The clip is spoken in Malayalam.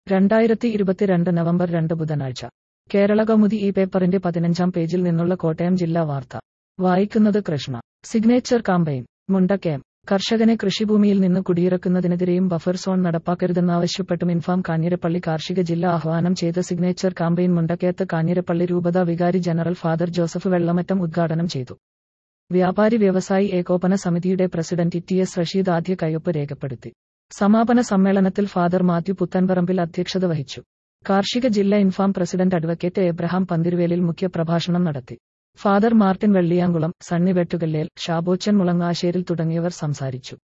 രണ്ടായിരത്തി ഇരുപത്തിരണ്ട് നവംബർ രണ്ട് ബുധനാഴ്ച കേരള കൗമുദി ഈ പേപ്പറിന്റെ പതിനഞ്ചാം പേജിൽ നിന്നുള്ള കോട്ടയം ജില്ലാ വാർത്ത വായിക്കുന്നത് കൃഷ്ണ സിഗ്നേച്ചർ കാമ്പയിൻ മുണ്ടക്കയം കർഷകനെ കൃഷിഭൂമിയിൽ നിന്ന് കുടിയിറക്കുന്നതിനെതിരെയും ബഫർ സോൺ നടപ്പാക്കരുതെന്നാവശ്യപ്പെട്ടും ഇൻഫാം കാഞ്ഞിരപ്പള്ളി കാർഷിക ജില്ല ആഹ്വാനം ചെയ്ത സിഗ്നേച്ചർ കാമ്പയിൻ മുണ്ടക്കയത്ത് കാഞ്ഞിരപ്പള്ളി രൂപത വികാരി ജനറൽ ഫാദർ ജോസഫ് വെള്ളമറ്റം ഉദ്ഘാടനം ചെയ്തു വ്യാപാരി വ്യവസായി ഏകോപന സമിതിയുടെ പ്രസിഡന്റ് ടി എസ് റഷീദ് ആദ്യ കയ്യൊപ്പ് രേഖപ്പെടുത്തി സമാപന സമ്മേളനത്തിൽ ഫാദർ മാത്യു പുത്തൻപറമ്പിൽ അധ്യക്ഷത വഹിച്ചു കാർഷിക ജില്ലാ ഇൻഫാം പ്രസിഡന്റ് അഡ്വക്കേറ്റ് എബ്രഹാം പന്തിരുവേലിൽ മുഖ്യപ്രഭാഷണം നടത്തി ഫാദർ മാർട്ടിൻ വെള്ളിയാങ്കുളം സണ്ണി വെട്ടുകല്ലേൽ ഷാബോച്ചൻ മുളങ്ങാശ്ശേരിൽ തുടങ്ങിയവർ സംസാരിച്ചു